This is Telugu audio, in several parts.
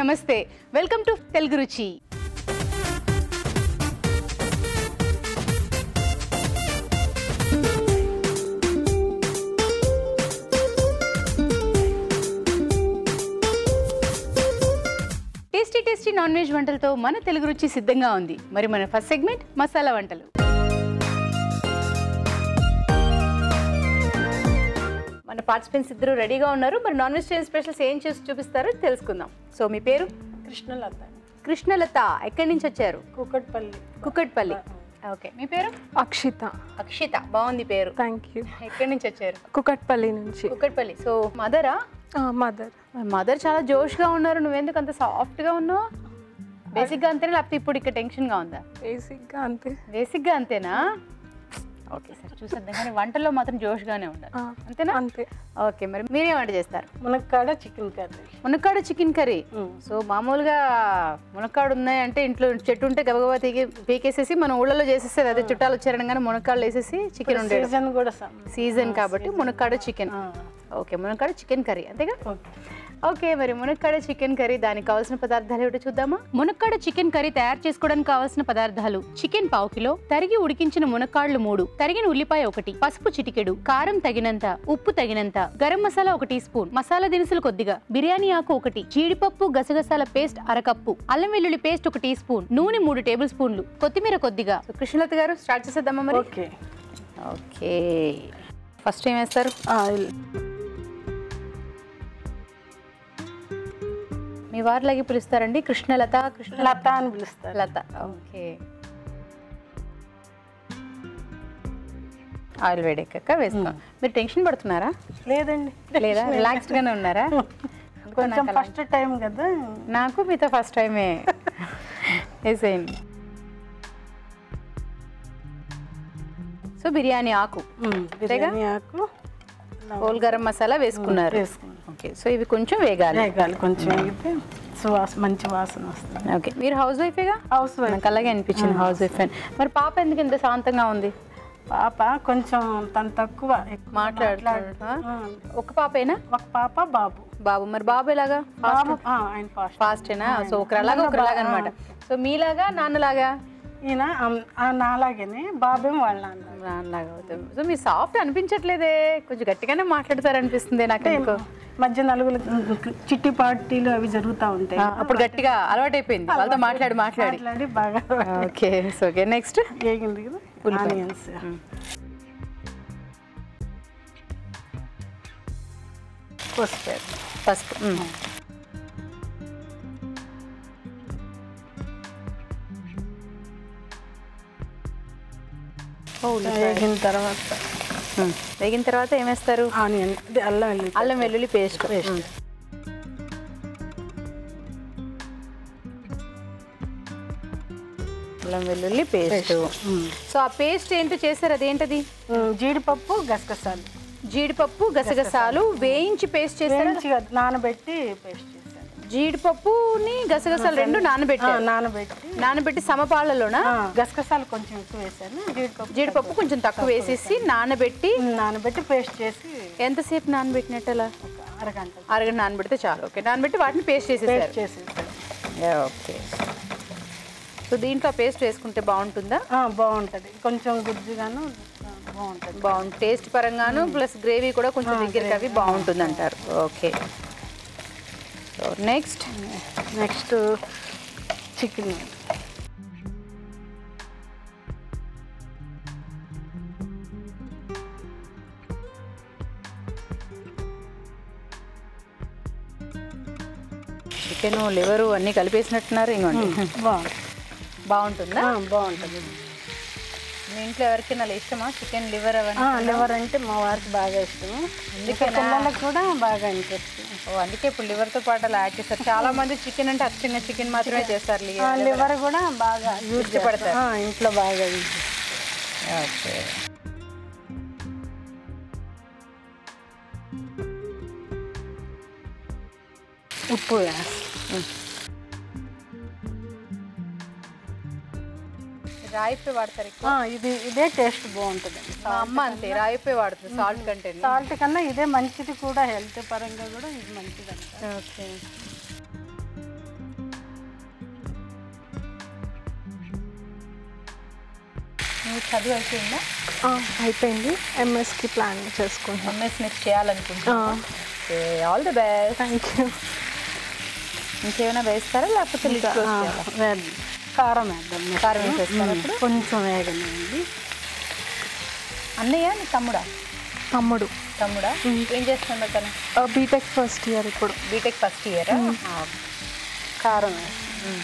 నమస్తే వెల్కమ్ టు తెలుగు రుచి టేస్టీ టేస్టీ నాన్ వెజ్ వంటలతో మన తెలుగు రుచి సిద్ధంగా ఉంది మరి మన ఫస్ట్ సెగ్మెంట్ మసాలా వంటలు మన పార్టిసిపెంట్స్ ఇద్దరు రెడీగా ఉన్నారు మరి నాన్ వెజిటేరియన్ స్పెషల్స్ ఏం చేసి చూపిస్తారో తెలుసుకుందాం సో మీ పేరు కృష్ణలత కృష్ణలత ఎక్కడి నుంచి వచ్చారు కుకట్పల్లి కుక్కట్పల్లి ఓకే మీ పేరు అక్షిత అక్షిత బాగుంది పేరు థ్యాంక్ యూ ఎక్కడి నుంచి వచ్చారు కుకట్పల్లి నుంచి కుక్కట్పల్లి సో మదరా మదర్ మదర్ చాలా జోష్గా ఉన్నారు నువ్వెందుకు అంత సాఫ్ట్గా ఉన్నావు బేసిక్గా అంతేనా లేకపోతే ఇప్పుడు ఇక్కడ టెన్షన్గా ఉందా బేసిక్గా అంతే బేసిక్గా అంతేనా ఓకే సార్ చూసేద్దాం కానీ వంటల్లో మాత్రం జోష్గానే ఉండాలి ఆ, అంతేనా అంతే ఓకే మరి మీరేం వంట చేస్తారు మునక్కాడ చికెన్ కర్రీ మునక్కాడు చికెన్ కర్రీ సో మామూలుగా మునక్కాడు ఉన్నాయి అంటే ఇంట్లో చెట్టు ఉంటే గబగబా తీగి పీకేసేసి మనం ఊళ్ళలో చేసేసేది అదే చుట్టాలు వచ్చారనగానే మునక్కాళ్ళు వేసేసి చికెన్ ఉండేది సీజన్ కూడా సం- సీజన్ కాబట్టి మునక్కాడు చికెన్ ఆ, ఓకే మునక్కాడు చికెన్ కర్రీ అంతేగా ఓకే ఓకే మరి మునక్కాడ చికెన్ కర్రీ దానికి కావాల్సిన పదార్థాలు ఏమిటో చూద్దామా మునక్కాడ చికెన్ కర్రీ తయారు చేసుకోవడానికి కావాల్సిన పదార్థాలు చికెన్ పావు కిలో తరిగి ఉడికించిన మునక్కాళ్లు మూడు తరిగిన ఉల్లిపాయ ఒకటి పసుపు చిటికెడు కారం తగినంత ఉప్పు తగినంత గరం మసాలా ఒక టీ స్పూన్ మసాలా దినుసులు కొద్దిగా బిర్యానీ ఆకు ఒకటి జీడిపప్పు గసగసాల పేస్ట్ అరకప్పు అల్లం వెల్లుల్లి పేస్ట్ ఒక టీ స్పూన్ నూనె మూడు టేబుల్ స్పూన్లు కొత్తిమీర కొద్దిగా సో కృష్ణలత గారు స్టార్ట్ చేసేద్దామా మరి ఓకే ఓకే ఫస్ట్ ఏం వేస్తారు ఆయిల్ మీ వారిలాగే పిలుస్తారండి కృష్ణలత కృష్ణ లత అని పిలుస్తారు లత ఓకే ఆయిల్ వేడెక్కాక వేసుకో మీరు టెన్షన్ పడుతున్నారా లేదండి లేదా రిలాక్స్డ్ గానే ఉన్నారా కొంచెం ఫస్ట్ టైం కదా నాకు మీతో ఫస్ట్ టైమే వేసేయండి సో బిర్యానీ ఆకు ఉమ్, బిర్యానీ ఆకు హోల్ గరం మసాలా వేసుకున్నారు వేసుకున్నాం ఓకే సో ఇవి కొంచెం వేగాలి వేగాలి కొంచెం వేగితే సువాసన మంచి వాసన వస్తుంది ఓకే మీరు హౌస్ వైఫేగా హౌస్ వైఫ్ నాకు అలాగే అనిపించింది హౌస్ వైఫ్ అని మరి పాప ఎందుకు ఇంత శాంతంగా ఉంది పాప కొంచెం తను తక్కువ ఎక్కువ మాట్లాడుతున్నాడా ఆ, ఒక పాపేనా ఒక పాప బాబు బాబు మరి బాబు ఎలాగా బాబు ఆ, ఆయన ఫాస్ట్ ఫాస్టేనా సో ఒకరిలాగా ఒకరిలాగా అనమాట సో మీలాగా నాన్నలాగా ఈయన అమ్- ఆ నాలాగనే బాబేం వాళ్ళ నాన్న నాన్నలాగా అవుతుంది సో మీరు సాఫ్ట్ అనిపించట్లేదే కొంచెం గట్టిగానే మాట్లాడతారు అనిపిస్తుంది నాకు ఎందుకో. మధ్య నలుగురు చిట్టి పార్టీలు అవి జరుగుతూ ఉంటాయి ఆ, అప్పుడు గట్టిగా అలవాటైపోయింది వాళ్ళతో మాట్లాడి మాట్లాడి మాట్లాడి బాగా ఓకే సో ఓకే నెక్స్ట్ వేగింది కదా ఆనియన్స్ కోసిపోయారు పసుపు మ్. వేగిన తర్వాత మ్. వేగిన తర్వాత ఏం వేస్తారు ఆనియన్ ఇది అల్లం వెల్లుల్లి అల్లం వెల్లుల్లి పేస్ట్ పేస్ట్ అల్లం వెల్లుల్లి పేస్ట్ సో ఆ పేస్ట్ ఏంటో చేశారు అదేంటది జీడిపప్పు గసగసాలు జీడిపప్పు గసగసాలు వేయించి పేస్ట్ చేశారు వేయించి నానబెట్టి పేస్ట్ చేశాను జీడిపప్పుని గసగసాలు రెండు ఆ, నానబెట్టారు నానబెట్టి నానబెట్టి సమపాలలోనా ఆ, గసగసాలు కొంచెం ఎక్కువ వేసాను జీడిపప్పు జీడిపప్పు కొంచెం తక్కువ వేసేసి నానబెట్టి నానబెట్టి పేస్ట్ చేసి ఎంతసేపు నానబెట్టినట్టు అలా ఒక అరగంట అరగంట నానబెడితే చాలు ఓకే నానబెట్టి వాటిని పేస్ట్ చేసేసారు పేస్ట్ చేసేసాను ఓకే సో దీంట్లో పేస్ట్ వేసుకుంటే బాగుంటుందా ఆ, బాగుంటది కొంచెం గుజ్జుగాను ఆ, బాగుంటది బాగుంటుంది టేస్ట్ పరంగాను ప్లస్ గ్రేవీ కూడా కొంచెం దగ్గరికి అవి బాగుంటుంది అంటారు okay so next next chicken chicken liver అన్నీ కలిపేసినట్టున్నారు ఇంకోండి బాగుంటుంది బాగుంటుందా ఆ, బాగుంటది మీ ఇంట్లో ఎవరికైనా అలా ఇష్టమా చికెన్ లివర్ అవన్నీ లివర్ అంటే మా వారికి బాగా ఇష్టం ఇంకా పిల్లలకు కూడా బాగా ఇంట్రెస్ట్ ఓ అందుకే ఇప్పుడు లివర్తో పాటు అలా యాడ్ చేస్తారు చాలా మంది చికెన్ అంటే అచ్చంగా చికెన్ మాత్రమే చేస్తారు liver. లివర్ కూడా బాగా యూజ్ ఇష్టపడతారు. ఆ, ఇంట్లో బాగా యూజ్ ఓకే ఉప్పు వేస్తాం. రాయిపే వాడతారు ఎక్కువ ఆ, ఇది ఇదే టేస్ట్ బాగుంటుందండి మా అమ్మ అంతే రాయిపే వాడుతుంది సాల్ట్ కంటే సాల్ట్ కన్నా ఇదే మంచిది కూడా హెల్త్ పరంగా కూడా ఇది మంచిది అంట ఓకే మీ చదువు అయిపోయిందా ఆ, అయిపోయింది ఎంఎస్కి ప్లాన్ చేసుకుంటాం ఎంఎస్ నెక్స్ట్ చేయాలనుకుంటున్నా all the best thank you ఇంకేమైనా వేస్తారా లేకపోతే lid close ఆ, చేయాలా? వేద్దాం. కారం వేద్దాం next. కారం వేసేస్తారా ఇప్పుడు? కొంచెం వేగనండి అన్నయ్య నీ తమ్ముడా తమ్ముడు తమ్ముడా ఏం చేస్తున్నాడు తను బీటెక్ ఫస్ట్ ఇయర్ ఇప్పుడు బీటెక్ ఫస్ట్ ఇయర్ కారం వేస్తాం.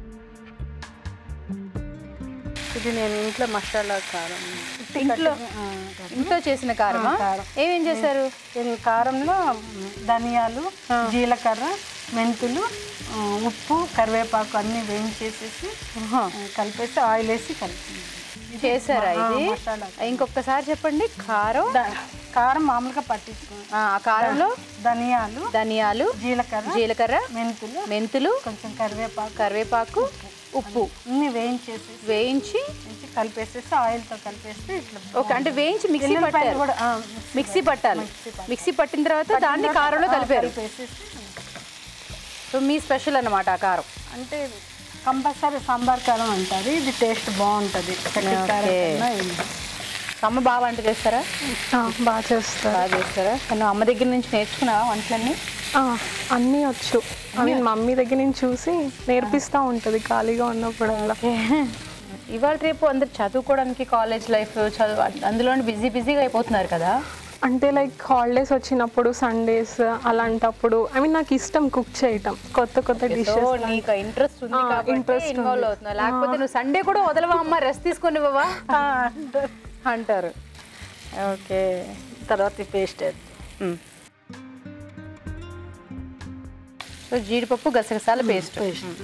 ఇది నేను ఇంట్లో మసాలా కారం ఇంట్లో ఆ, ఇంట్లో చేసిన కారమా ఆ, కారం. ఏమేం చేశారు ఇది కారంలో ధనియాలు జీలకర్ర మెంతులు ఆ, ఉప్పు కరివేపాకు అన్నీ వేయించేసేసి ఆహా. ఆ, కలిపేసి ఆయిల్ వేసి కలిపి చేశారా ఆ, ఇది మసాలా. ఇంకొకసారి చెప్పండి కారం ద- కారం మామూలుగా పట్టించుకో ఆ ఆ కారంలో ధనియాలు ధనియాలు జీలకర్ర జీలకర్ర మెంతులు మెంతులు కొంచెం కరివేపాకు కరివేపాకు ఉప్పు అన్నీ వేయించేసి వేయించి వేయించి కలిపేసేసి ఆయిల్తో కలిపేస్తే ఇట్లా ఓకే అంటే వేయించి మిక్సీ ఎల్లుల్లిపాయలు పట్టారు కూడా ఆ, మిక్సీ పట్టాలి మిక్సీ పట్టిన తర్వాత దాన్ని కారంలో ఆ, కలిపారు కలిపేసేసి సో మీ స్పెషల్ అన్నమాట ఆ కారం అంటే కంపల్సరీ సాంబార్ కారం అంటారు ఇది టేస్ట్ బాగుంటుంది చక్కెర కారం ఓకే. కన్నా ఇది. అమ్మ బాగా వంట చేస్తారా ఆ, బాగా చేస్తారు బాగా చేస్తారా నువ్వు అమ్మ దగ్గర నుంచి నేర్చుకున్నావా వంటలన్నీ ఆ, అన్నీ వచ్చు అవి మమ్మీ దగ్గర నుంచి చూసి నేర్పిస్తూ ఉంటుంది ఖాళీగా ఉన్నప్పుడల్లా ఇవాళ రేపు అందరు చదువుకోవడానికి కాలేజ్ లైఫ్ చదువు అందులో బిజీ బిజీగా అయిపోతున్నారు కదా అంటే లైక్ హాలిడేస్ వచ్చినప్పుడు సండేస్ అలాంటప్పుడు ఐ మీన్ నాకు ఇష్టం కుక్ చేయటం కొత్త కొత్త సో డిషెస్ నీకు ఇంట్రెస్ట్ ఉంది ఆ, కాబట్టి interest ఇన్వాల్వ్ అవుతున్నావు లేకపోతే నువ్వు సండే కూడా వదలవా అమ్మ రెస్ట్ తీసుకొని ఇవ్వవా ఆ, అంటారు. అంటారు ఓకే తర్వాత ఈ పేస్ట్ వేద్దాం. సో జీడిపప్పు గసగసాల పేస్ట్ పేస్ట్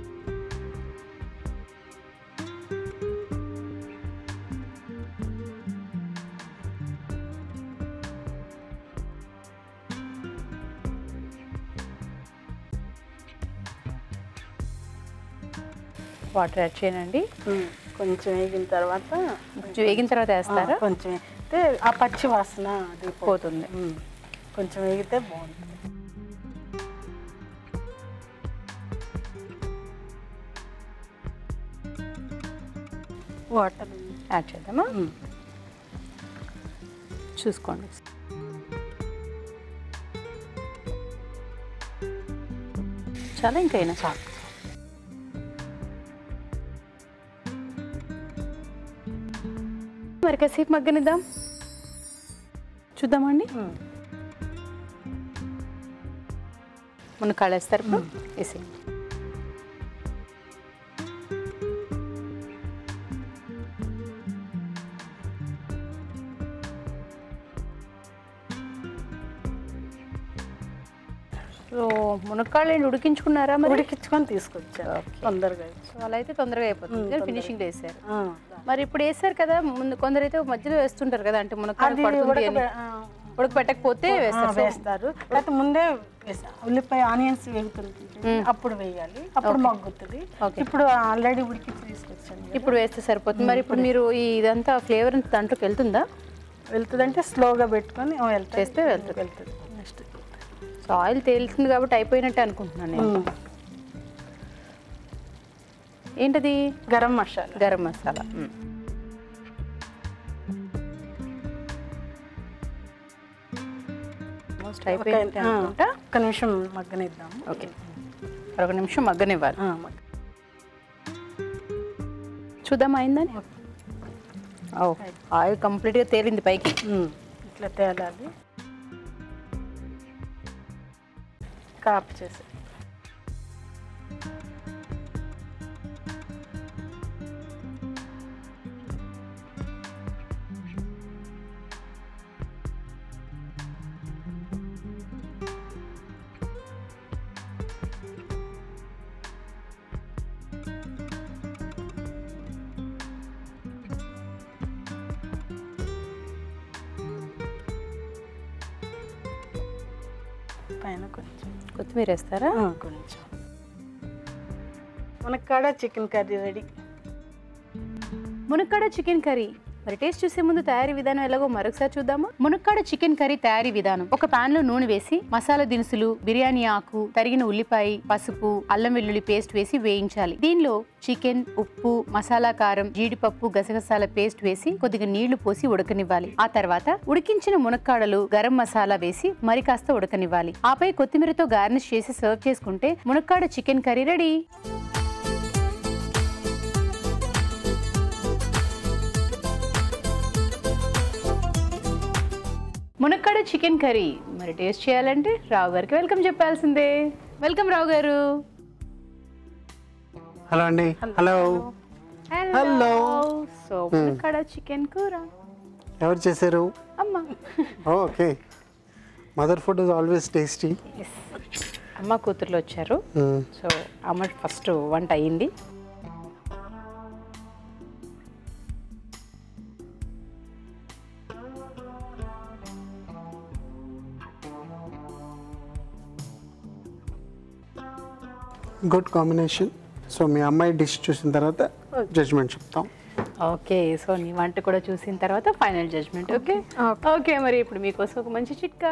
వాటర్ యాడ్ చేయనండి ఉమ్, కొంచెం వేగిన తర్వాత కొంచెం వేగిన తర్వాత ఆ, వేస్తారా కొంచెం అయితే ఆ పచ్చి వాసన అది పో- పోతుంది ఉమ్, కొంచెం వేగితే బాగుంటుంది వాటర్ యాడ్ చేద్దామా చూసుకోండి చాలా ఇంకైనా చాలు మరి కాసేపు మగ్గనిద్దాం చూద్దామండి ఉమ్. మన కళేస్తారు ఇప్పుడు వేసేయండి సో మునక్కాళ్ళని ఉడికించుకున్నారా మరి ఉడికించుకొని తీసుకొచ్చాను తొందరగా సో అలా అయితే తొందరగా అయిపోతుంది ఫినిషింగ్ వేసారు ఆ. మరి ఇప్పుడు వేసారు కదా ముందు కొందరైతే మధ్యలో వేస్తుంటారు కదా అంటే మునక్కాడ అది పడుతుంది ఉడకబె- అని ఆ, ఉడకబెట్టకపోతే ఆ, వేస్తారు వేస్తారు లేకపోతే ముందే వేసా ఉల్లిపాయ ఆనియన్స్ వేగుతుంది అప్పుడు వేయాలి అప్పుడు మగ్గుతుంది ఇప్పుడు ఆల్రెడీ ఉడికించి తీసుకొచ్చాను కదా. ఇప్పుడు వేస్తే సరిపోతుంది మరి ఇప్పుడు మీరు ఈ ఇదంతా ఫ్లేవర్ దాంట్లోకి వెళ్తుందా వెళ్తుందంటే స్లోగా పెట్టుకొని ఓ, వెళ్తుంది చేస్తే వెళ్తుంది వెళ్తుంది నెక్స్ట్ సో ఆయిల్ తేలుతుంది కాబట్టి అయిపోయినట్టే అనుకుంటున్నాను నేను ఏంటది గరం మసాలా గరం మసాలా మ్మ్. ఆల్మోస్ట్ అయిపోయినట్టే ఆ, అనుకుంటా ఒక్క నిమిషం మగ్గనిద్దాం ఓకే ఒక నిమిషం మగ్గనివ్వాలి ఆ, మగ్గ- చూద్దాం అయిందని ఓ ఆయిల్ కంప్లీట్గా తేలింది పైకి ఉమ్, ఇట్లా తేలాలి కాపు చేసి పైన కొంచెం కొత్తిమీర వేస్తారా ఆ, కొంచెం మనకు కాడ చికెన్ కర్రీ రెడీ మునక్కాడ చికెన్ కర్రీ మరి టేస్ట్ చూసే ముందు తయారీ విధానం ఎలాగో మరొకసారి చూద్దామా మునక్కాడ చికెన్ కర్రీ తయారీ విధానం ఒక పాన్ లో నూనె వేసి మసాలా దినుసులు బిర్యానీ ఆకు తరిగిన ఉల్లిపాయ పసుపు అల్లం వెల్లుల్లి పేస్ట్ వేసి వేయించాలి దీనిలో చికెన్ ఉప్పు మసాలా కారం జీడిపప్పు గసగసాల పేస్ట్ వేసి కొద్దిగా నీళ్లు పోసి ఉడకనివ్వాలి ఆ తర్వాత ఉడికించిన మునక్కాడలు గరం మసాలా వేసి మరి కాస్త ఉడకనివ్వాలి ఆపై కొత్తిమీరతో గార్నిష్ చేసి సర్వ్ చేసుకుంటే మునక్కాడ చికెన్ కర్రీ రెడీ మునక్కాడ చికెన్ కర్రీ మరి టేస్ట్ చేయాలంటే రావు గారికి వెల్కమ్ చెప్పాల్సిందే వెల్కమ్ రావు గారు హలో అండి హలో Hello. సో మునక్కాడ చికెన్ కూర ఎవరు చేశారు అమ్మ okay mother food is always tasty yes అమ్మ కూతుర్లు వచ్చారు సో అమ్మ ఫస్ట్ వంట అయ్యింది గుడ్ కాంబినేషన్ సో మీ అమ్మాయి డిష్ చూసిన తర్వాత జడ్జ్మెంట్ చెప్తాం ఓకే సో నీ వంట కూడా చూసిన తర్వాత ఫైనల్ జడ్జ్మెంట్ ఓకే ఓకే మరి ఇప్పుడు మీకోసం ఒక మంచి చిట్కా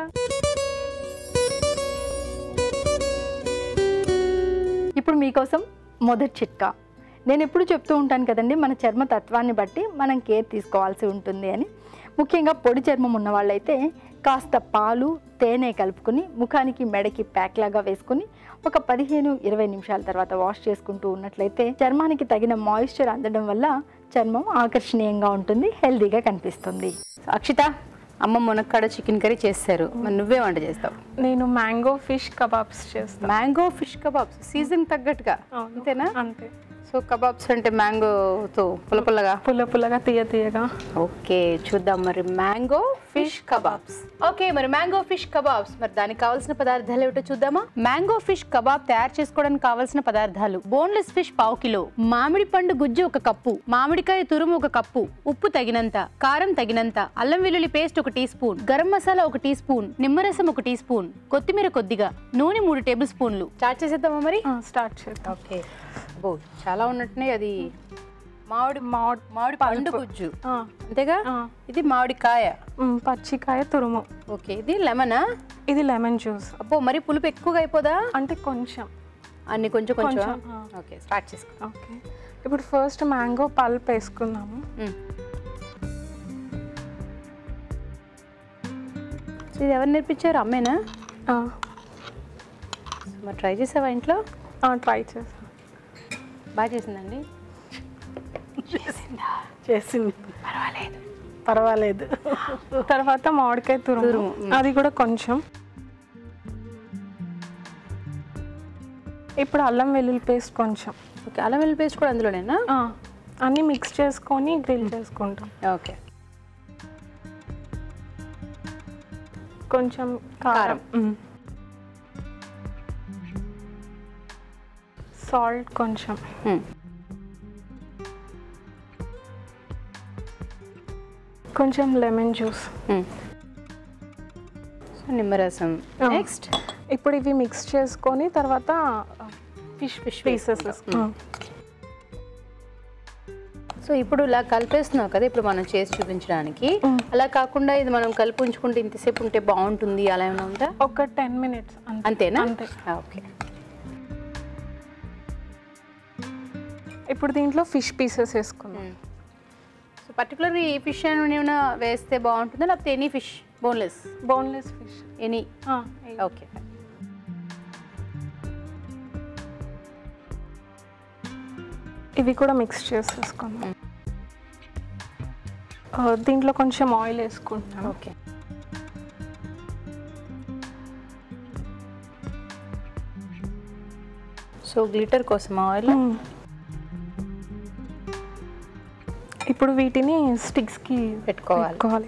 ఇప్పుడు మీకోసం మొదటి చిట్కా నేను ఎప్పుడు చెప్తూ ఉంటాను కదండి మన చర్మ తత్వాన్ని బట్టి మనం కేర్ తీసుకోవాల్సి ఉంటుంది అని ముఖ్యంగా పొడి చర్మం ఉన్న వాళ్ళైతే కాస్త పాలు తేనె కలుపుకొని ముఖానికి మెడకి ప్యాక్ లాగా వేసుకొని ఒక పదిహేను ఇరవై నిమిషాల తర్వాత వాష్ చేసుకుంటూ ఉన్నట్లయితే చర్మానికి తగిన మాయిశ్చర్ అందడం వల్ల చర్మం ఆకర్షణీయంగా ఉంటుంది హెల్దీగా కనిపిస్తుంది సో అక్షిత అమ్మ మునక్కాడ చికెన్ కర్రీ చేస్తారు మరి నువ్వే వంట చేస్తావు నేను మ్యాంగో ఫిష్ కబాబ్స్ చేస్తాను మ్యాంగో ఫిష్ కబాబ్స్ సీజన్ తగ్గట్టుగా అవును. అంతేనా అంతే సో కబాబ్స్ అంటే మ్యాంగోతో పుల్ల పుల్లగా పుల్ల పుల్లగా తీయ తీయగా ఓకే చూద్దాం మరి మ్యాంగో ఫిష్ కబాబ్స్ ఓకే మరి మ్యాంగో ఫిష్ కబాబ్స్ మరి దానికి కావాల్సిన పదార్థాలు ఏమిటో చూద్దామా మ్యాంగో ఫిష్ కబాబ్ తయారు చేసుకోవడానికి కావాల్సిన పదార్థాలు బోన్లెస్ ఫిష్ పావు కిలో మామిడి పండు గుజ్జు ఒక కప్పు మామిడికాయ తురుము ఒక కప్పు ఉప్పు తగినంత కారం తగినంత అల్లం వెల్లుల్లి పేస్ట్ ఒక టీ స్పూన్ గరం మసాలా ఒక టీ స్పూన్ నిమ్మరసం ఒక టీ స్పూన్ కొత్తిమీర కొద్దిగా నూనె మూడు టేబుల్ స్పూన్లు స్టార్ట్ చేసేద్దామా మరి స్టార్ట్ చేద్దాం ఓకే బో చాలా ఉన్నట్టునే అది మామిడి మామిడి మామిడి పండు గుజ్జు ఆ, అంతేగా ఆ. ఇది మామిడికాయ మ్, పచ్చికాయ తురుము ఓకే ఇది లెమనా ఇది లెమన్ జ్యూస్ అబ్బో మరి పులుపు ఎక్కువగా అయిపోదా అంటే కొంచెం అన్ని కొంచెం కొంచెం కొంచెం, ఆ. ఓకే స్టార్ట్ చేసుకో ఓకే ఇప్పుడు ఫస్ట్ మ్యాంగో పల్ప్ వేసుకుందాము మ్మ్. సో ఇది ఎవరు నేర్పించారు అమ్మేనా ఆ, మరి ట్రై చేసావా ఇంట్లో ఆ, ట్రై చేస్తాం బాగా చేసిందండి చేసింది పర్వాలేదు పర్వాలేదు తర్వాత మామిడికాయ తురుము తురుము, మ్. అది కూడా కొంచెం ఇప్పుడు అల్లం వెల్లుల్లి పేస్ట్ కొంచెం ఓకే అల్లం వెల్లుల్లి పేస్ట్ కూడా అందులోనేనా ఆ, అన్నీ మిక్స్ చేసుకొని గ్రిల్ చేసుకుంటాం ఓకే కొంచెం కారం సాల్ట్ కొంచెం మ్మ్. కొంచెం లెమన్ జ్యూస్ మ్మ్. సో నిమ్మరసం ఆ. నెక్స్ట్ ఇప్పుడు ఇవి మిక్స్ చేసుకొని తర్వాత ఫిష్ ఫిష్ పీసెస్ సో ఇప్పుడు ఇలా కలిపేస్తున్నావు కదా ఇప్పుడు మనం చేసి చూపించడానికి మ్మ్. అలా కాకుండా ఇది మనం కలిపి ఉంచుకుంటే ఇంతసేపు ఉంటే బాగుంటుంది అలా ఏమైనా ఉందా ఒక టెన్ మినిట్స్ అంతేనా అంతే ఓకే ఇప్పుడు దీంట్లో ఫిష్ పీసెస్ వేసుకుందాం సో పర్టికులర్ ఈ ఫిష్ ఏమైనా వేస్తే బాగుంటుందా లేకపోతే any fish boneless boneless fish any okay ఇవి కూడా మిక్స్ చేసేసుకుందాం ఆ, దీంట్లో కొంచెం ఆయిల్ వేసుకుంటున్నాను ఓకే సో గ్లిటర్ కోసం ఆయిల్ మ్మ్. ఇప్పుడు వీటిని స్టిక్స్కి పెట్టుకోవాలి పెట్టుకోవాలి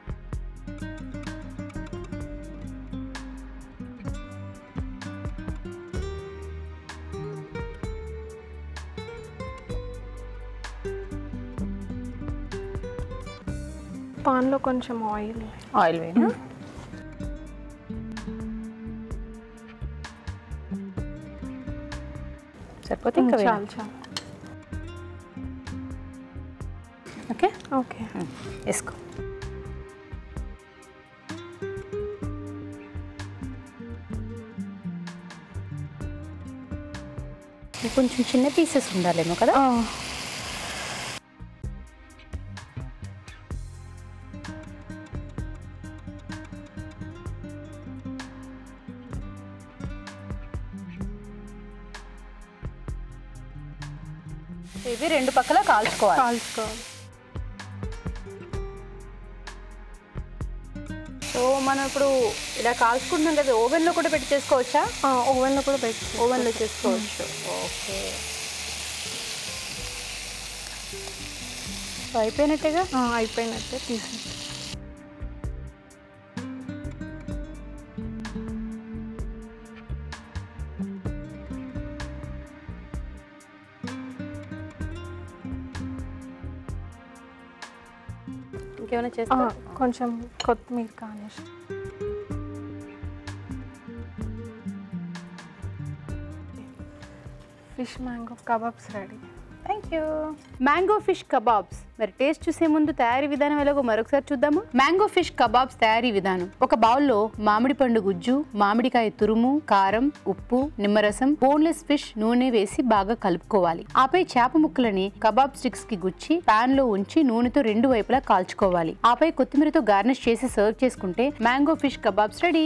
పాన్లో కొంచెం ఆయిల్ ఆయిల్ వేయనా సరిపోతే ఇంకా చాలు చాలు ఓకే ఓకే వేసుకో ఇది కొంచెం చిన్న పీసెస్ ఉండాలేమో కదా ఇవి రెండు పక్కల కాల్చుకోవాలి కాల్చుకోవాలి సో మనం ఇప్పుడు ఇలా కాల్చుకుంటున్నాం కదా ఓవెన్లో కూడా పెట్టి చేసుకోవచ్చా ఓవెన్లో కూడా పెట్టి ఓవెన్లో చేసుకోవచ్చు ఓకే సో అయిపోయినట్టేగా ఆ, అయిపోయినట్టే తీసి ఇంకేమైనా ఆ, చేస్తా కొంచెం కొత్తిమీర కానేసి fish mango kebabs ready thank you mango fish kebabs మరి టేస్ట్ చూసే ముందు తయారీ విధానం ఎలాగో మరొకసారి చూద్దాము మ్యాంగో ఫిష్ కబాబ్స్ తయారీ విధానం ఒక బౌల్లో మామిడి పండు గుజ్జు మామిడికాయ తురుము కారం ఉప్పు నిమ్మరసం బోన్లెస్ ఫిష్ నూనె వేసి బాగా కలుపుకోవాలి ఆపై చేప ముక్కలని కబాబ్ స్టిక్స్ కి గుచ్చి పాన్ లో ఉంచి నూనెతో రెండు వైపులా కాల్చుకోవాలి ఆపై కొత్తిమీరతో గార్నిష్ చేసి సర్వ్ చేసుకుంటే mango fish kebabs ready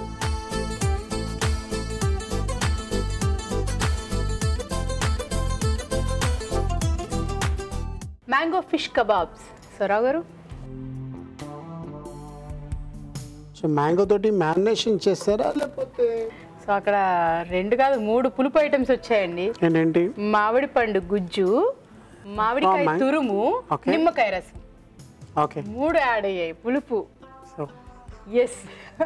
mango fish kebabs సొరావు గారు సో మ్యాంగో తోటి మ్యారినేషన్ చేస్తారా లేకపోతే సో అక్కడ రెండు కాదు మూడు పులుపు ఐటమ్స్ వచ్చాయండి ఏంటంటి మామిడి పండు గుజ్జు మామిడికాయ ఆ, మ్యాంగ్- తురుము Okay. నిమ్మకాయ రసం ఓకే మూడు యాడ్ అయ్యాయి పులుపు సో ఎస్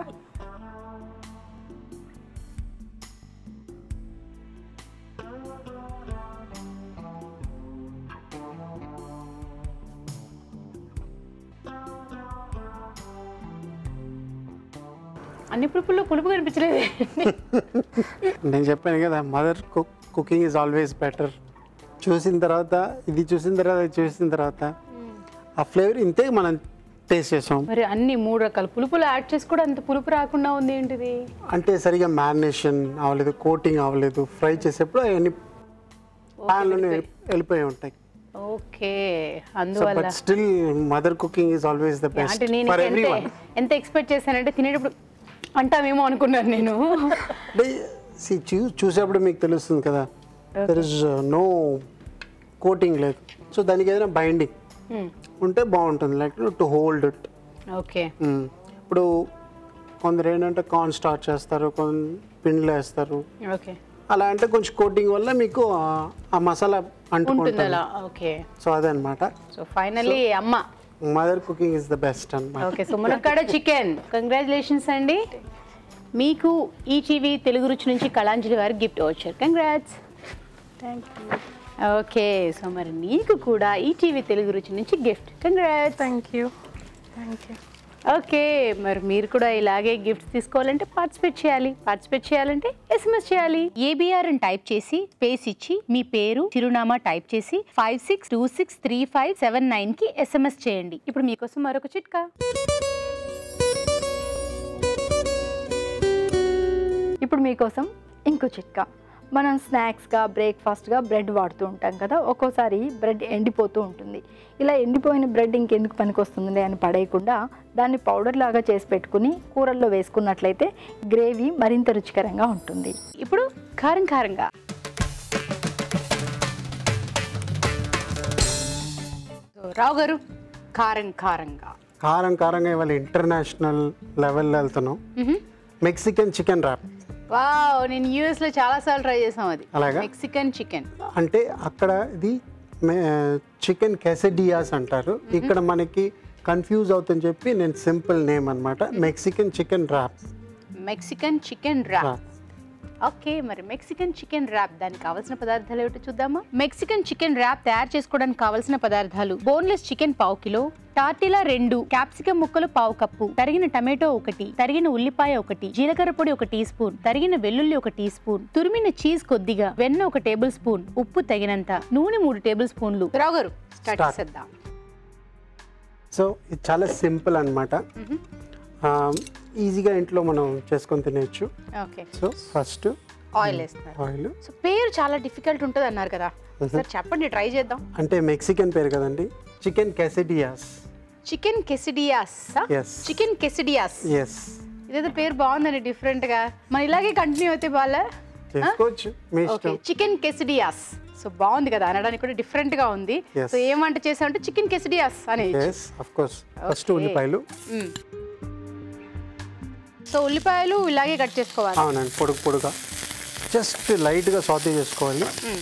అన్ని పులుపుల్లో పులుపు కనిపించలేదు నేను చెప్పాను కదా mother cook cooking is always better చూసిన తర్వాత ఇది చూసిన తర్వాత ఇది చూసిన తర్వాత ఆ ఫ్లేవర్ ఇంతే మనం టేస్ట్ చేసాం మరి అన్ని మూడు రకాల పులుపులు యాడ్ చేసి కూడా అంత పులుపు రాకుండా ఉంది ఏంటిది అంటే సరిగా మ్యారినేషన్ అవ్వలేదు కోటింగ్ అవ్వలేదు ఫ్రై చేసేప్పుడు అవన్నీ ప్యాన్లోనే వెళ్ళిపోయి ఉంటాయి ఓకే సో అందువల్ల but still mother cooking is always the best అంటే నేను ఫర్ ఎంత ఎవ్రీ వన్ ఎంత ఎక్స్పెక్ట్ చేశానంటే తినేటప్పుడు అంటామేమో అనుకున్నాను నేను see, చూ చూసేప్పుడు మీకు తెలుస్తుంది కదా దర్ ఇస్ నో కోటింగ్ లేదు సో దానికి ఏదైనా బైండింగ్ ఉంటే బాగుంటుంది like to hold it okay ఇప్పుడు కొందరు ఏంటంటే కార్న్ స్టార్ట్ చేస్తారు కొంత పిండిలో వేస్తారు ఓకే అలా అంటే కొంచెం కోటింగ్ వల్ల మీకు ఆ- ఆ మసాలా ఉంటుంది అంటుకుంటుంది అలా ఓకే సో అదనమాట సో ఫైనల్లీ అమ్మ mother cooking is the best అనమాట ఓకే సో మునక్కాడ చికెన్ కంగ్రాచులేషన్స్ అండి మీకు ఈటీవీ తెలుగు రుచి నుంచి కళాంజలి వారికి గిఫ్ట్ వచ్చారు congrats thank you okay so మరి నీకు కూడా ఈటీవీ తెలుగు రుచి నుంచి gift congrats thank you thank you okay మరి మీరు కూడా ఇలాగే గిఫ్ట్స్ తీసుకోవాలంటే పార్టిసిపేట్ చేయాలి పార్టిసిపేట్ చేయాలంటే ఎస్ఎంఎస్ చేయాలి ఏబిఆర్ అని టైప్ చేసి స్పేస్ ఇచ్చి మీ పేరు చిరునామా టైప్ చేసి five six two six three five seven nine కి ఎస్ఎంఎస్ చేయండి ఇప్పుడు మీకోసం మరొక చిట్కా ఇప్పుడు మీకోసం ఇంకో చిట్కా మనం స్నాక్స్గా బ్రేక్ఫాస్ట్గా బ్రెడ్ వాడుతూ ఉంటాం కదా ఒక్కోసారి బ్రెడ్ ఎండిపోతూ ఉంటుంది ఇలా ఎండిపోయిన బ్రెడ్ ఇంకెందుకు పనికొస్తుంది అని పడేయకుండా దాన్ని పౌడర్ లాగా చేసి పెట్టుకుని కూరల్లో వేసుకున్నట్లయితే గ్రేవీ మరింత రుచికరంగా ఉంటుంది ఇప్పుడు కారం కారంగా సో, రావు గారు కారం కారంగా కారం కారంగా ఇవాళ ఇంటర్నేషనల్ లెవెల్లో వెళ్తున్నాం మెక్సికన్ చికెన్ ర్యాప్ వావ్ నేను యూఎస్ లో చాలా సార్లు ట్రై చేసాం అది అలాగా? మెక్సికన్ చికెన్ అంటే అక్కడ ఇది చికెన్ కెసడియాస్ అంటారు ఇక్కడ మనకి కన్ఫ్యూజ్ అవుతుందని చెప్పి నేను సింపుల్ నేమ్ అనమాట Mexican chicken wrap Mexican chicken wrap okay మరి మెక్సికన్ చికెన్ ర్యాప్ దానికి కావాల్సిన పదార్థాలు ఏమిటో చూద్దామా మెక్సికన్ చికెన్ ర్యాప్ తయారు చేసుకోవడానికి కావాల్సిన పదార్థాలు బోన్లెస్ చికెన్ పావు కిలో టార్టిలా రెండు క్యాప్సికం ముక్కలు పావు కప్పు తరిగిన టమాటో ఒకటి తరిగిన ఉల్లిపాయ ఒకటి జీలకర్ర పొడి ఒక టీ స్పూన్ తరిగిన వెల్లుల్లి ఒక టీ స్పూన్ తురిమిన చీజ్ కొద్దిగా వెన్న ఒక టేబుల్ స్పూన్ ఉప్పు తగినంత నూనె మూడు టేబుల్ స్పూన్లు రావు గారు స్టార్ట్ Start. చేద్దాం సో ఇది చాలా సింపుల్ అనమాట ఈజీగా ఇంట్లో మనం చేసుకొని తినేయచ్చు ఓకే సో ఫస్ట్ ఆయిల్ వేస్తున్నారు ఆయిల్ సో పేరు చాలా డిఫికల్ట్ ఉంటుంది అన్నారు కదా సార్ చెప్పండి ట్రై చేద్దాం అంటే మెక్సికన్ పేరు కదండి chicken quesadillas chicken quesadillas Yes. Chicken quesadillas yes ఇదేదో పేరు బాగుందండి డిఫరెంట్ గా మరి ఇలాగే కంటిన్యూ అయితే బాగా చేసుకోవచ్చు మీ ఓకే ఇష్టం చికెన్ కెసిడియాస్ సో బాగుంది కదా అనడానికి కూడా డిఫరెంట్ గా ఉంది Yes. సో ఏం వంట చేసామంటే చికెన్ కెసిడియాస్ అని yes of course first Okay. ఉల్లిపాయలు సో ఉల్లిపాయలు ఇలాగే కట్ చేసుకోవాలి అవునండి పొడుగు పొడుగా జస్ట్ లైట్గా సాతే చేసుకోవాలి మ్మ్.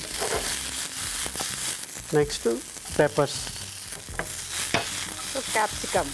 నెక్స్ట్ పెప్పర్స్ సో క్యాప్సికమ్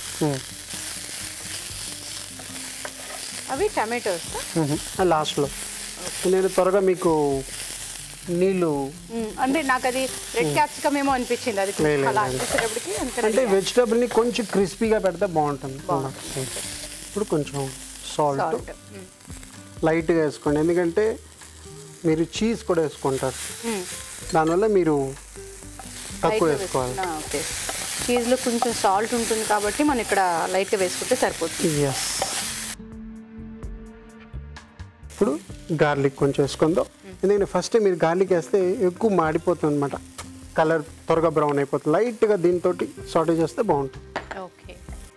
అవి టమాటోస్ లాస్ట్లో నేను త్వరగా మీకు నీళ్ళు అంటే నాకు అది రెడ్ క్యాప్సికమ్ ఏమో అనిపించింది అది లేదు, లేదు, అలా లేదు. అనిపించేటప్పటికి అంటే అంతే వెజిటబుల్ని కొంచెం క్రిస్పీగా పెడితే బాగుంటుంది ఇప్పుడు కొంచెం సాల్ట్ సాల్ట్ లైట్గా వేసుకోండి ఎందుకంటే మీరు చీజ్ కూడా వేసుకుంటారు దానివల్ల మీరు తక్కువ వేసుకోవాలి ఓకే చీజ్లో కొంచెం సాల్ట్ ఉంటుంది కాబట్టి మనం ఇక్కడ లైట్గా వేసుకుంటే సరిపోతుంది ఎస్ ఇప్పుడు గార్లిక్ కొంచెం వేసుకుందాం ఎందుకంటే ఫస్ట్ మీరు గార్లిక్ వేస్తే ఎక్కువ మాడిపోతుంది అనమాట కలర్ త్వరగా బ్రౌన్ అయిపోతుంది లైట్గా దీంతో సాటే చేస్తే బాగుంటుంది ఓకే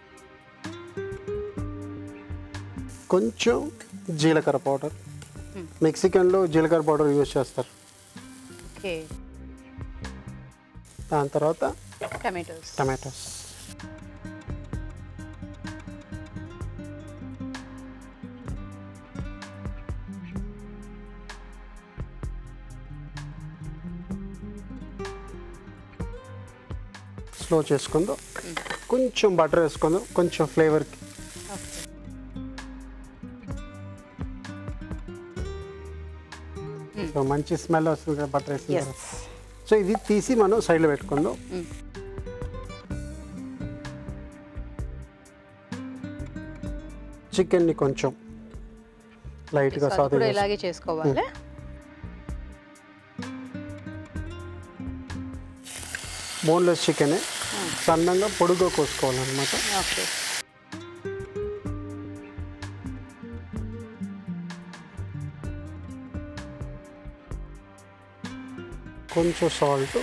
కొంచెం జీలకర్ర పౌడర్ మెక్సికన్లో జీలకర్ర పౌడర్ యూజ్ చేస్తారు ఓకే దాని తర్వాత టమాటోస్ టమాటోస్ స్లో చేసుకుందాం కొంచెం బటర్ వేసుకుందాం కొంచెం ఫ్లేవర్కి సో మంచి స్మెల్ వస్తుంది కదా బటర్ వేసిన ఎస్ తర్వాత సో ఇది తీసి మనం సైడ్లో పెట్టుకుందాం చికెన్ని కొంచెం లైట్గా అది సాతే కూడా ఇలాగే చేసుకోవాలి బోన్లెస్ చికెన్ సన్నంగా పొడుగా కోసుకోవాలన్నమాట ఓకే కొంచెం సాల్ట్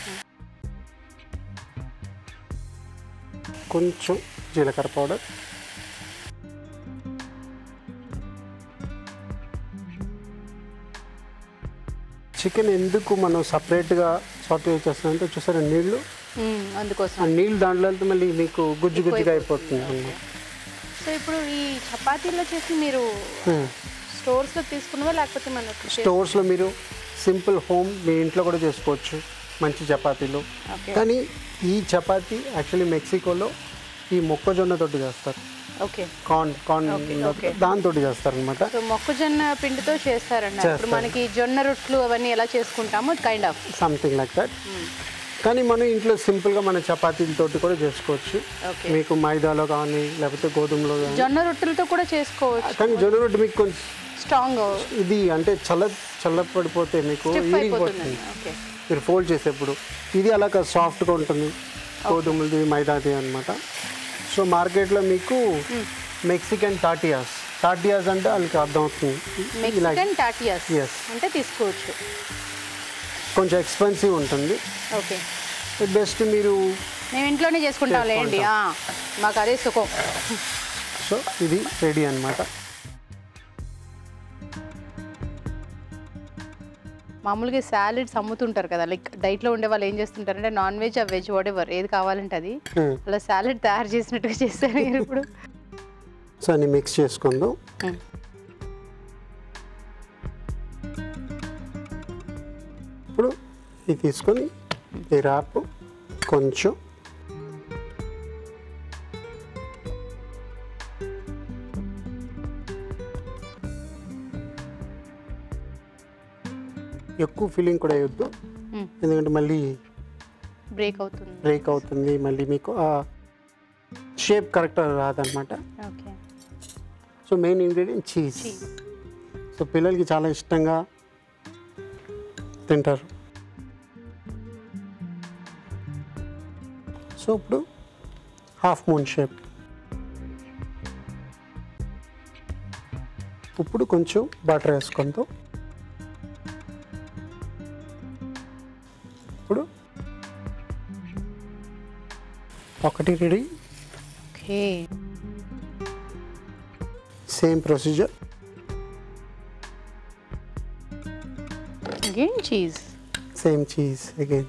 కొంచెం జీలకర్ర పౌడర్ చికెన్ ఎందుకు మనం సపరేట్గా సాట్ చేస్తున్నామంటే చూసారా నీళ్ళు మ్మ్, అందుకోసం ఆ నీళ్ళు దాంట్లో వెళ్తే మళ్ళీ మీకు గుజ్జు గుజ్జుగా అయిపోతుంది అన్నమాట సో ఇప్పుడు ఈ చపాతీలో చేసి మీరు స్టోర్స్లో తీసుకున్నవా లేకపోతే మనకు స్టోర్స్లో మీరు సింపుల్ హోమ్ మీ ఇంట్లో కూడా చేసుకోవచ్చు మంచి చపాతీలు ఓకే కానీ ఈ చపాతీ యాక్చువల్లీ మెక్సికోలో ఈ మొక్కజొన్న తోటి చేస్తారు okay corn corn Okay, okay. దాంతో చేస్తారు అనమాట సో మొక్కజొన్న పిండితో చేస్తారండి ఇప్పుడు చేస్తారు. మనకి జొన్న రొట్లు అవన్నీ ఎలా చేసుకుంటామో kind of something like that కానీ మనం ఇంట్లో సింపుల్గా మన చపాతీలతోటి కూడా చేసుకోవచ్చు ఓకే మీకు మైదాలో కానీ లేకపోతే గోధుమలో కానీ జొన్న రొట్టెలతో కూడా చేసుకోవచ్చు కానీ జొన్న రొట్టె మీకు కొంచెం స్ట్రాంగ్ ఇది అంటే చల్ల చల్లపడిపోతే మీకు స్టిఫ్ అయిపోతుంది ఇరిగిపోతుంది ఓకే మీరు ఫోల్డ్ చేసేప్పుడు ఇది అలా సాఫ్ట్గా ఉంటుంది గోధుమలది మైదాది అనమాట సో మార్కెట్లో మీకు మెక్సికన్ టాటియాస్ టాటియాస్ అంటే వాళ్ళకి అర్థమవుతుంది ఇలా మెక్సికన్ టాటియాస్ Yes. అంటే తీసుకోవచ్చు కొంచెం ఎక్స్పెన్సివ్ ఉంటుంది ఓకే బెస్ట్ మీరు మేము ఇంట్లోనే చేసుకుంటాం లేండి ఆ, మాకు అదే సుఖం సో ఇది రెడీ అన్నమాట మామూలుగా సాలెడ్స్ అమ్ముతుంటారు కదా లైక్ డైట్లో ఉండే వాళ్ళు ఏం చేస్తుంటారంటే నాన్ వెజ్ ఆ వెజ్ వాట్ ఎవర్ ఏది కావాలంటే అది Hmm. అలా సాలెడ్ తయారు చేసినట్టుగా చేస్తారు మీరు ఇప్పుడు సో అన్ని మిక్స్ చేసుకుందాం Hmm. ఇప్పుడు ఇది తీసుకొని ఈ ర్యాప్ కొంచెం ఎక్కువ ఫీలింగ్ కూడా వేయొద్దు Hmm. ఎందుకంటే మళ్ళీ బ్రేక్ అవుతుంది బ్రేక్ అవుతుంది మళ్ళీ మీకు ఆ షేప్ కరెక్ట్ రాదనమాట okay so main ingredient cheese Cheese. So పిల్లలకి చాలా ఇష్టంగా తింటారు సో ఇప్పుడు హాఫ్ మూన్ షేప్ ఇప్పుడు కొంచెం బటర్ వేసుకుంటూ ఇప్పుడు ఒకటి ready okay same procedure again cheese same cheese again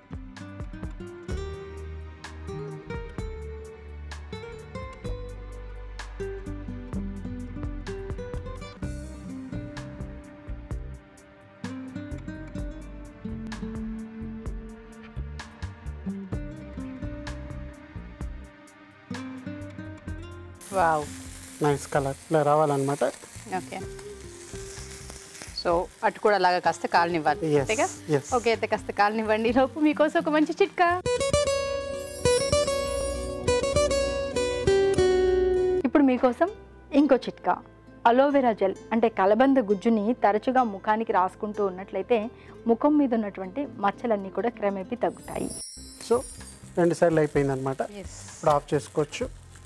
wow nice colour ఇలా రావాలన్నమాట ఓకే సో అటు కూడా అలాగా కాస్త కాలనివ్వాలి Yes, అంతేగా yes. ఓకే అయితే కాస్త కాలనివ్వండి ఈ లోపు మీకోసం ఒక మంచి చిట్కా ఇప్పుడు మీకోసం ఇంకో చిట్కా అలోవెరా జెల్ అంటే కలబంద గుజ్జుని తరచుగా ముఖానికి రాసుకుంటూ ఉన్నట్లయితే ముఖం మీద ఉన్నటువంటి మచ్చలన్నీ కూడా క్రమేపీ తగ్గుతాయి సో రెండు సార్లు అయిపోయిందనమాట ఎస్ ఇప్పుడు ఆఫ్ చేసుకోవచ్చు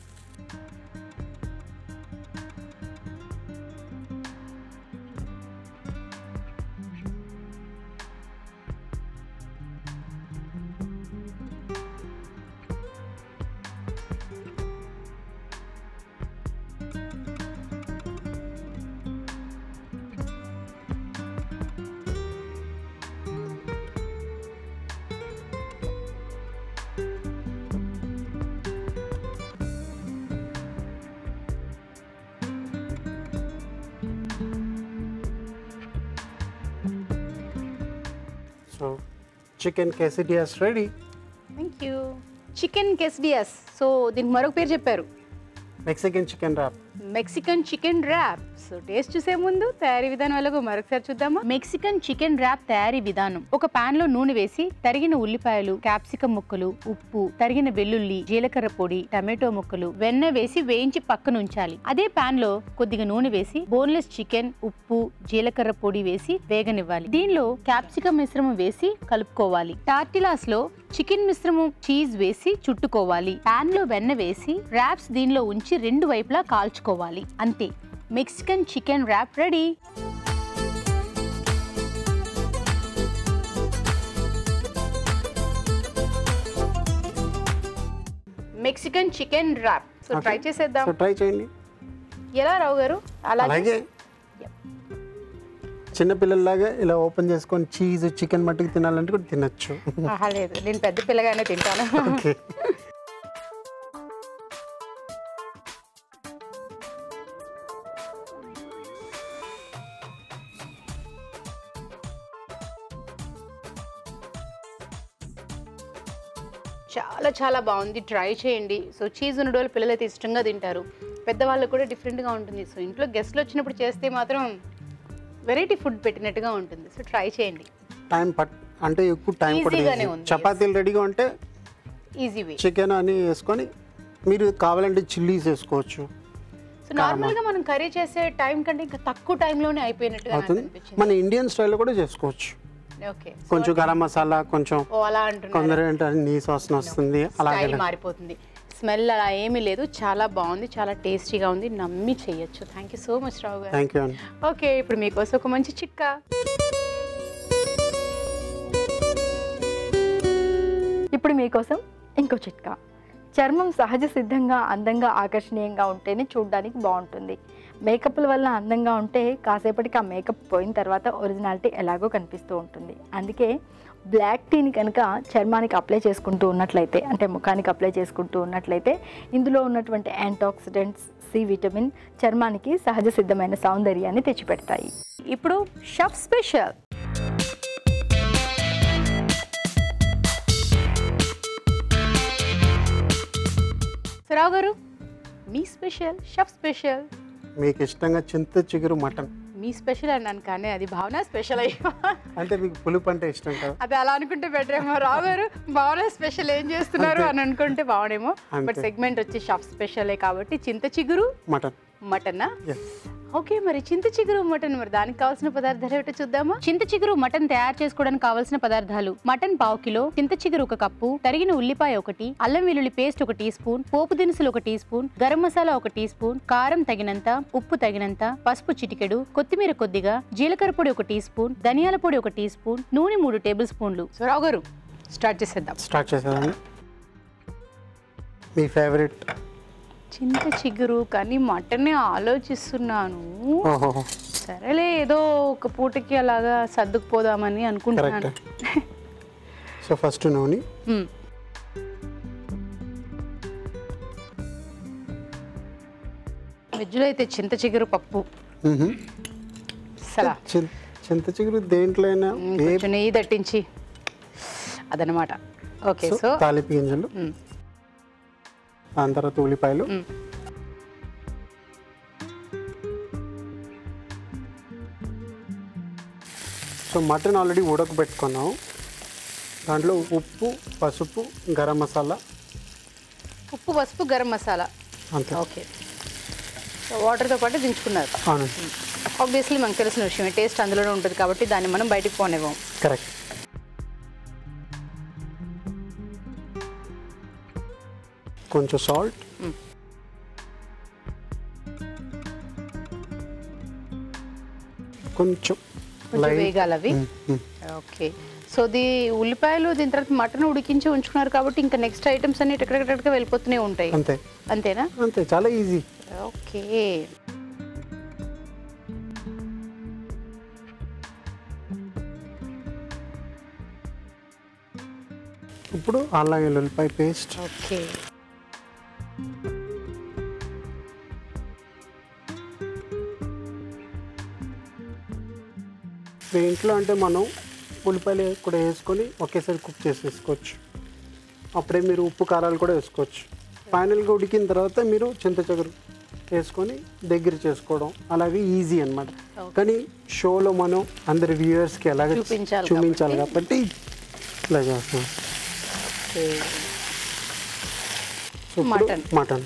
so chicken quesadillas ready thank you chicken quesadillas so దీనికి మరొక పేరు చెప్పారు Mexican chicken wrap Mexican chicken wrap so taste చూసే ముందు తయారీ విధానం ఎలాగో మరొకసారి చూద్దామా మెక్సికన్ చికెన్ ర్యాప్ తయారీ విధానం ఒక పాన్ లో నూనె వేసి తరిగిన ఉల్లిపాయలు క్యాప్సికం ముక్కలు ఉప్పు తరిగిన వెల్లుల్లి జీలకర్ర పొడి టమాటో ముక్కలు వెన్న వేసి వేయించి పక్కన ఉంచాలి అదే పాన్ లో కొద్దిగా నూనె వేసి బోన్లెస్ చికెన్ ఉప్పు జీలకర్ర పొడి వేసి వేగనివ్వాలి దీనిలో క్యాప్సికం మిశ్రమం వేసి కలుపుకోవాలి టార్టిలాస్ లో చికెన్ మిశ్రమం చీజ్ వేసి చుట్టుకోవాలి పాన్ లో వెన్న వేసి ర్యాప్స్ దీనిలో ఉంచి రెండు వైపులా కాల్చుకోవాలి అంతే Mexican chicken wrap ready Mexican chicken wrap so try చేసేద్దాం సో ట్రై చేయండి ఎలా రావు గారు అలా అలాగే చిన్నపిల్లల్లాగా ఇలా ఓపెన్ చేసుకొని చీజ్ చికెన్ మట్టుకు తినాలంటే కూడా తినచ్చు ఆహా, లేదు నేను పెద్ద పిల్లగానే తింటాను ఓకే చాలా చాలా బాగుంది ట్రై చేయండి సో చీజ్ ఉన్న రోజులు పిల్లలు అయితే ఇష్టంగా తింటారు పెద్దవాళ్ళు కూడా డిఫరెంట్గా ఉంటుంది సో ఇంట్లో గెస్ట్లు వచ్చినప్పుడు చేస్తే మాత్రం వెరైటీ ఫుడ్ పెట్టినట్టుగా ఉంటుంది సో ట్రై చేయండి టైం పట్ అంటే ఎక్కువ టైం కూడా Easy గానే easy. ఉంది, చపాతీలు రెడీగా ఉంటే ఈజీ వే చికెన్ అని వేసుకొని మీరు కావాలంటే చిల్లీస్ వేసుకోవచ్చు సో నార్మల్గా మనం కర్రీ చేసే టైం కంటే ఇంకా తక్కువ టైంలోనే అయిపోయినట్టుగా నాకు అవుతుంది అనిపించింది మన ఇండియన్ స్టైల్లో కూడా చేసుకోవచ్చు ఓకే కొంచెం గరం మసాలా కొంచెం ఓ అలా అంటున్నారు కొందరు ఏంటంటే నీ వాసన వస్తుంది అలాగే స్టైల్ మారిపోతుంది స్మెల్ అలా ఏమీ లేదు చాలా బాగుంది చాలా టేస్టీగా ఉంది నమ్మి చేయొచ్చు thank you so much Rao garu thank you అండి ఓకే ఇప్పుడు మీకోసం ఒక మంచి చిట్కా ఇప్పుడు మీకోసం ఇంకో చిట్కా చర్మం సహజ సిద్ధంగా అందంగా ఆకర్షణీయంగా ఉంటేనే చూడడానికి బాగుంటుంది మేకప్ల వల్ల అందంగా ఉంటే కాసేపటికి ఆ మేకప్ పోయిన తర్వాత ఒరిజినాలిటీ ఎలాగో కనిపిస్తూ ఉంటుంది అందుకే బ్లాక్ టీని కనుక చర్మానికి అప్లై చేసుకుంటూ ఉన్నట్లయితే అంటే ముఖానికి అప్లై చేసుకుంటూ ఉన్నట్లయితే ఇందులో ఉన్నటువంటి యాంటాక్సిడెంట్స్ సి విటమిన్ చర్మానికి సహజ సిద్ధమైన సౌందర్యాన్ని తెచ్చిపెడతాయి ఇప్పుడు షఫ్ స్పెషల్ రావు గారు మీ స్పెషల్ షఫ్ స్పెషల్ మీకు ఇష్టంగా చింత చిగురు మటన్ మీ స్పెషల్ అన్నాను కానీ అది భావన స్పెషల్ అయ్యో అంటే మీకు పులుపు అంటే ఇష్టం కదా అది అలా అనుకుంటే బెటర్ ఏమో రావు గారు భావన స్పెషల్ ఏం చేస్తున్నారు అని అనుకుంటే బాగునేమో బట్ అంతే. సెగ్మెంట్ వచ్చి షఫ్ స్పెషలే కాబట్టి చింత చిగురు మటన్ మటన్నా ఎస్ ఓకే మరి చింత చిగురు మటన్ మరి దానికి కావాల్సిన పదార్థాలు ఏమిటో చూద్దామా చింత చిగురు మటన్ తయారు చేసుకోవడానికి కావాల్సిన పదార్థాలు మటన్ పావు కిలో చింత చిగురు ఒక కప్పు తరిగిన ఉల్లిపాయ ఒకటి అల్లం వెల్లుల్లి పేస్ట్ ఒక టీ స్పూన్ పోపు దినుసులు ఒక టీ స్పూన్ గరం మసాలా ఒక టీ స్పూన్ కారం తగినంత ఉప్పు తగినంత పసుపు చిటికెడు కొత్తిమీర కొద్దిగా జీలకర్ర పొడి ఒక టీ స్పూన్ ధనియాల పొడి ఒక టీ స్పూన్ నూనె మూడు టేబుల్ స్పూన్లు సో రావు గారు స్టార్ట్ చేసేద్దాం స్టార్ట్ చేసేదాన్ని మీ ఫేవరెట్ చింత చిగురు కానీ మటనే ఆలోచిస్తున్నాను ఓహో సరేలే ఏదో ఒక పూటకి అలాగా సర్దుకుపోదామని అనుకుంటున్నాను కరెక్ట్ సో ఫస్ట్ నూనె మ్మ్. వెజ్లో అయితే చింత చిగురు పప్పు మ్మ్. సలా చిన్- చింత చిగురు దేంట్లో అయినా ఏ కొంచెం నెయ్యి దట్టించి అదనమాట ఓకే సో సో తాలింపు గింజలు మ్మ్. దాని తర్వాత ఉల్లిపాయలు మ్మ్. సో మటన్ ఆల్రెడీ ఉడకబెట్టుకున్నాం దాంట్లో ఉప్పు పసుపు గరం మసాలా ఉప్పు పసుపు గరం మసాలా అంతే ఓకే సో వాటర్తో పాటు దించుకున్నారు అవును ఆబ్వియస్లీ మనకు తెలిసిన విషయం టేస్ట్ అందులోనే ఉంటుంది కాబట్టి దాన్ని మనం బయటికి పోనివ్వం కరెక్ట్ కొంచెం సాల్ట్ మ్మ్. కొంచెం కొంచెం లైట్ వేగాలి అవి ఓకే సో ది ఉల్లిపాయలు దీని తర్వాత మటన్ ఉడికించి ఉంచుకున్నారు కాబట్టి ఇంకా నెక్స్ట్ ఐటమ్స్ అన్ని ఎక్కడెక్కడికి వెళ్ళిపోతూనే ఉంటాయి అంతే అంతేనా అంతే చాలా ఈజీ ఓకే ఇప్పుడు అల్లం వెల్లుల్లిపాయ పేస్ట్ ఓకే దీంట్లో అంటే మనం ఉల్లిపాయలు కూడా వేసుకొని ఒకేసారి కుక్ చేసేసుకోవచ్చు అప్పుడే మీరు ఉప్పు కారాలు కూడా వేసుకోవచ్చు ఫైనల్గా ఉడికిన తర్వాత మీరు చింతచగరు వేసుకొని దగ్గర చేసుకోవడం అలాగే ఈజీ అన్నమాట కానీ షోలో మనం అందరి వ్యూవర్స్కి ఎలాగ చూపించాలి చూపించాలి కాబట్టి ఇలా చేస్తాం సో ఇప్పుడు మటన్. మటన్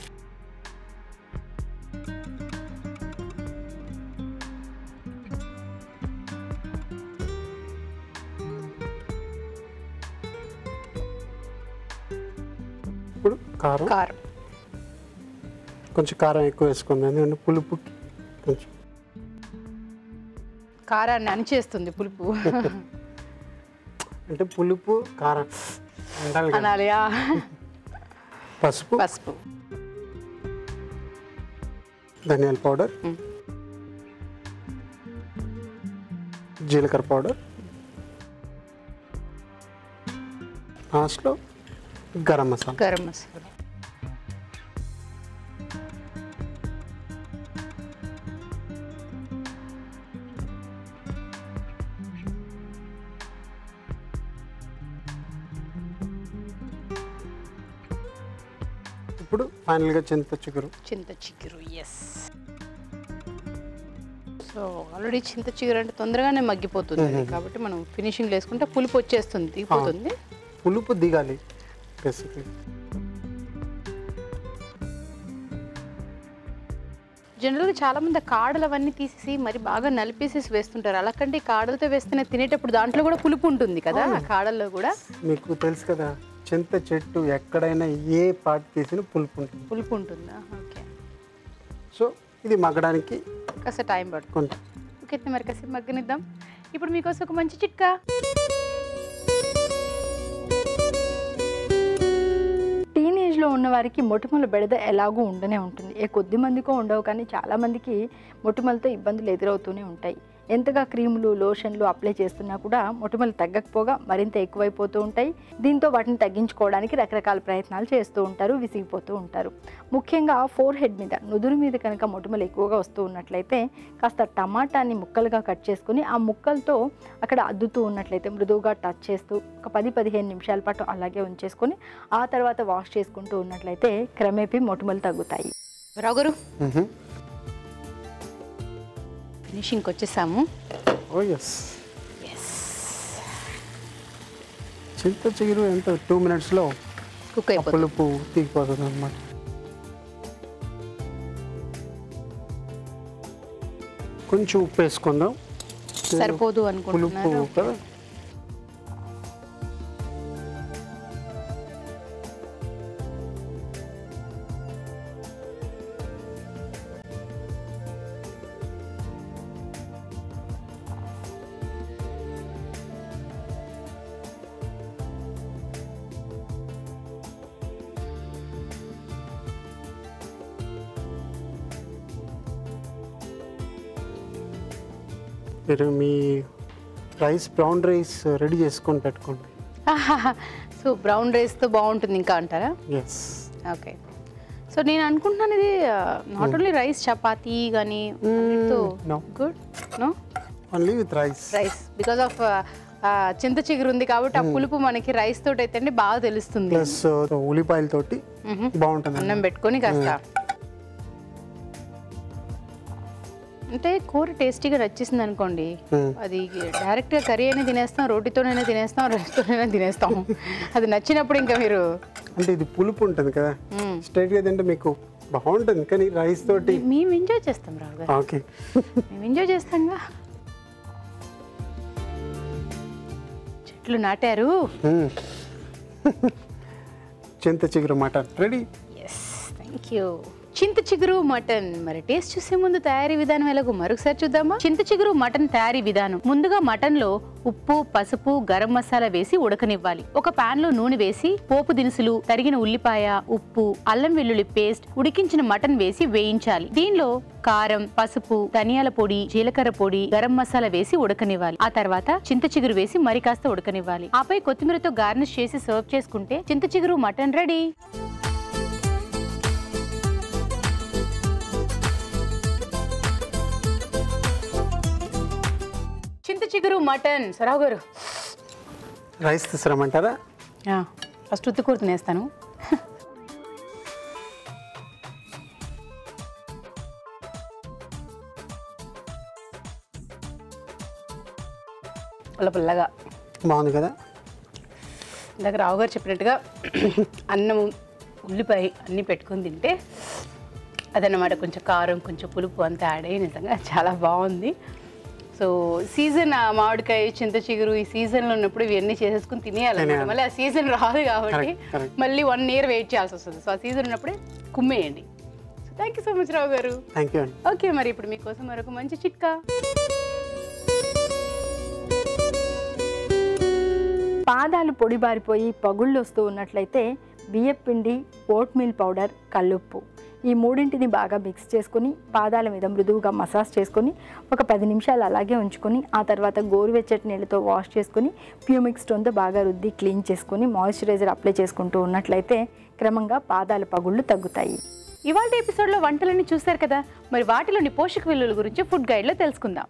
ఇప్పుడు కారం కారం కొంచెం కారం ఎక్కువ వేసుకుంది ఎందుకంటే పులుపు కొంచెం కారాన్ని అణిచేస్తుంది పులుపు అంటే పులుపు కారం ఉండాలి కదా. అనాలి ఆ. పసుపు పసుపు ధనియాల పౌడర్ మ్మ్. జీలకర్ర పౌడర్ లాస్ట్లో గరం మసాలా గరం మసాలా ఇప్పుడు ఫైనల్గా చింత చిగురు చింత చిగురు ఎస్ సో ఆల్రెడీ చింత చిగురు అంటే తొందరగానే మగ్గిపోతుంది అది. కాబట్టి మనం ఫినిషింగ్ వేసుకుంటే పులుపు వచ్చేస్తుంది దిగిపోతుంది పులుపు దిగాలి బేసిక్లీ జనరల్గా చాలా మంది ఆ కాడలు అవన్నీ తీసేసి మరి బాగా నలిపేసేసి వేస్తుంటారు అలా కంటే ఈ కాడలతో వేస్తేనే తినేటప్పుడు దాంట్లో కూడా పులుపు ఉంటుంది కదా ఆ కాడల్లో కూడా మీకు తెలుసు కదా చింత చెట్టు ఎక్కడైనా ఏ పార్ట్ తీసినా పులుపు ఉంటుంది పులుపు ఉంటుందా ఓకే సో ఇది మగ్గడానికి కాస్త టైం పడుతుంది కొంచెం ఓకే మరి కాసేపు మగ్గనిద్దాం ఇప్పుడు మీకోసం ఒక మంచి చిట్కా టీనేజ్లో ఉన్న వారికి మొటిమల బెడద ఎలాగూ ఉండనే ఉంటుంది ఏ కొద్ది మందికో ఉండవు కానీ చాలా మందికి మొటిమలతో ఇబ్బందులు ఎదురవుతూనే ఉంటాయి ఎంతగా క్రీములు లోషన్లు అప్లై చేస్తున్నా కూడా మొటిమలు తగ్గకపోగా మరింత ఎక్కువైపోతూ ఉంటాయి దీంతో వాటిని తగ్గించుకోవడానికి రకరకాల ప్రయత్నాలు చేస్తూ ఉంటారు విసిగిపోతూ ఉంటారు ముఖ్యంగా ఫోర్ హెడ్ మీద నుదురు మీద కనుక మొటిమలు ఎక్కువగా వస్తూ ఉన్నట్లయితే కాస్త టమాటాని ముక్కలుగా కట్ చేసుకుని ఆ ముక్కలతో అక్కడ అద్దుతూ ఉన్నట్లయితే మృదువుగా టచ్ చేస్తూ ఒక పది పదిహేను నిమిషాల పాటు అలాగే ఉంచేసుకొని ఆ తర్వాత వాష్ చేసుకుంటూ ఉన్నట్లయితే క్రమేపీ మొటిమలు తగ్గుతాయి రావు గారు మ్హూ. ఫినిషింగ్కి వచ్చేసాము ఓ ఎస్ చింత చిగురు ఎంత టూ మినిట్స్లో కుక్ అయిపోతుంది పులుపు తీగిపోతుంది అనమాట కొంచెం ఉప్పు వేసుకుందాం సరిపోదు పులుపు అనుకుంటున్నారు కదా మీరు మీ రైస్ బ్రౌన్ రైస్ రెడీ చేసుకొని పెట్టుకోండి సో బ్రౌన్ రైస్తో బాగుంటుంది ఇంకా అంటారా ఎస్ ఓకే సో నేను అనుకుంటున్నాను ఇది నాట్ ఓన్లీ రైస్ చపాతీ కానీ no. Good no only with rice rice because of చింత చిగురు ఉంది కాబట్టి ఆ పులుపు మనకి రైస్ తోటి అయితే అండి బాగా తెలుస్తుంది ప్లస్ ఉల్లిపాయల తోటి మ్మ్. బాగుంటుంది అన్నం పెట్టుకొని కాస్త అంటే కూర టేస్టీగా నచ్చేసింది అనుకోండి మ్మ్. అది డైరెక్ట్గా కర్రీ అయినా తినేస్తాం రోటీతోనైనా తినేస్తాం రైస్తోనైనా తినేస్తాం అది నచ్చినప్పుడు ఇంకా మీరు అంటే ఇది పులుపు ఉంటుంది కదా మ్మ్. స్ట్రైట్గా తింటే మీకు బాగుంటుంది కానీ రైస్ తోటి మేము ఎంజాయ్ చేస్తాం రావు గారు ఓకే మేము ఎంజాయ్ చేస్తాంగా చెట్లు నాటారు చింత చిగురు mutton ready yes thank you చింత చిగురు మటన్ మరి టేస్ట్ చూసే ముందు తయారీ విధానం ఎలాగో మరొకసారి చూద్దామా చింత చిగురు మటన్ తయారీ విధానం ముందుగా మటన్ లో ఉప్పు పసుపు గరం మసాలా వేసి ఉడకనివ్వాలి ఒక పాన్ లో నూనె వేసి పోపు దినుసులు తరిగిన ఉల్లిపాయ ఉప్పు అల్లం వెల్లుల్లి పేస్ట్ ఉడికించిన మటన్ వేసి వేయించాలి దీనిలో కారం పసుపు ధనియాల పొడి జీలకర్ర పొడి గరం మసాలా వేసి ఉడకనివ్వాలి ఆ తర్వాత చింత చిగురు వేసి మరి కాస్త ఉడకనివ్వాలి ఆపై కొత్తిమీరతో గార్నిష్ చేసి సర్వ్ చేసుకుంటే చింత చిగురు మటన్ రెడీ చింత చిగురు మటన్ సరావు గారు రైస్ తీసుకురమ్మంటారా ఫస్ట్ ఉత్తి కూర తినేస్తాను పుల్ల పుల్లగా బాగుంది కదా ఇందాక రావు గారు చెప్పినట్టుగా అన్నం ఉల్లిపాయ అన్నీ పెట్టుకొని తింటే అదన్నమాట కొంచెం కారం కొంచెం పులుపు అంతా యాడ్ అయ్యి నిజంగా చాలా బాగుంది సో సీజన్ ఆ మామిడికాయ చింత చిగురు ఈ సీజన్లో ఉన్నప్పుడు ఇవన్నీ చేసేసుకుని తినేయాలన్నమాట తినేయాలి. మళ్ళీ ఆ సీజన్ రాదు కాబట్టి Correct, correct. మళ్ళీ వన్ ఇయర్ వెయిట్ చేయాల్సి వస్తుంది సో ఆ సీజన్ ఉన్నప్పుడే కుమ్మేయండి so thank you so much Rao garu thank you అండి ఓకే మరి ఇప్పుడు మీకోసం మరొక మంచి చిట్కా పాదాలు పొడిబారిపోయి పగుళ్ళు వస్తూ ఉన్నట్లయితే బియ్యపిండి ఓట్ మీల్ పౌడర్ కల్లుప్పు ఈ మూడింటిని బాగా మిక్స్ చేసుకొని పాదాల మీద మృదువుగా మసాజ్ చేసుకొని ఒక పది నిమిషాలు అలాగే ఉంచుకొని ఆ తర్వాత గోరువెచ్చటి నీళ్ళతో వాష్ చేసుకొని ప్యూమిక్ స్టోన్తో బాగా రుద్ది క్లీన్ చేసుకొని మాయిశ్చరైజర్ అప్లై చేసుకుంటూ ఉన్నట్లయితే క్రమంగా పాదాల పగుళ్ళు తగ్గుతాయి ఇవాళ ఎపిసోడ్లో వంటలన్నీ చూశారు కదా మరి వాటిలోని పోషక విలువల గురించి ఫుడ్ గైడ్లో తెలుసుకుందాం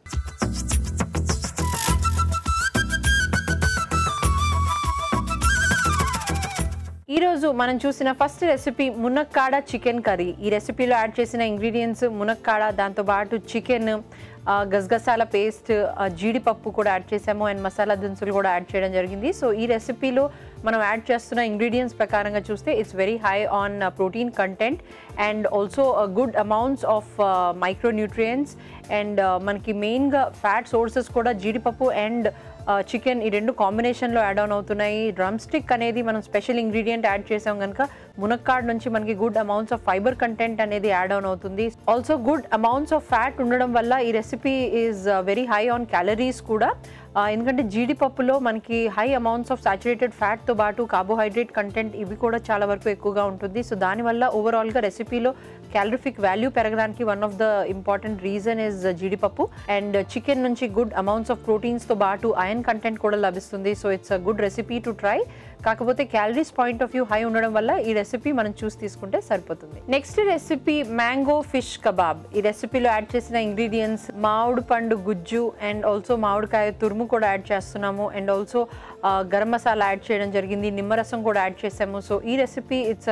ఈరోజు మనం చూసిన ఫస్ట్ రెసిపీ మునక్కాడ చికెన్ కర్రీ ఈ రెసిపీలో యాడ్ చేసిన ఇంగ్రీడియంట్స్ మునక్కాడ దాంతోపాటు చికెన్ గసగసాల పేస్ట్ జీడిపప్పు కూడా యాడ్ చేసాము అండ్ మసాలా దినుసులు కూడా యాడ్ చేయడం జరిగింది సో ఈ రెసిపీలో మనం యాడ్ చేస్తున్న ఇంగ్రీడియంట్స్ ప్రకారంగా చూస్తే it's very high on protein content and also good amounts of micronutrients and మనకి మెయిన్గా ఫ్యాట్ సోర్సెస్ కూడా జీడిపప్పు అండ్ చికెన్ ఈ రెండు కాంబినేషన్లో యాడ్ ఆన్ అవుతున్నాయి డ్రమ్ స్టిక్ అనేది మనం స్పెషల్ ఇంగ్రీడియంట్ యాడ్ చేసాం కనుక మునక్కాడ్ నుంచి మనకి good amounts of fibre content అనేది యాడ్ ఆన్ అవుతుంది also good amounts of fat ఉండడం వల్ల ఈ recipe is very high on calories కూడా ఆ, ఎందుకంటే జీడిపప్పులో మనకి హై అమౌంట్స్ ఆఫ్ సాచురేటెడ్ ఫ్యాట్తో పాటు కార్బోహైడ్రేట్ కంటెంట్ ఇవి కూడా చాలా వరకు ఎక్కువగా ఉంటుంది సో దానివల్ల ఓవరాల్గా రెసిపీలో క్యాలరిఫిక్ వాల్యూ పెరగడానికి one of the important reason is జీడిపప్పు అండ్ చికెన్ నుంచి గుడ్ అమౌంట్స్ ఆఫ్ ప్రోటీన్స్తో పాటు ఐరన్ కంటెంట్ కూడా లభిస్తుంది so it's a good recipe to try కాకపోతే calories point of view high ఉండడం వల్ల ఈ రెసిపీ మనం చూసి తీసుకుంటే సరిపోతుంది next recipe mango fish kebab ఈ రెసిపీలో యాడ్ చేసిన ఇంగ్రీడియంట్స్ మామిడి పండు గుజ్జు అండ్ ఆల్సో మామిడికాయ తురుము కూడా యాడ్ చేస్తున్నాము అండ్ ఆల్సో ఆ, గరం మసాలా యాడ్ చేయడం జరిగింది నిమ్మరసం కూడా యాడ్ చేసాము సో ఈ recipe it's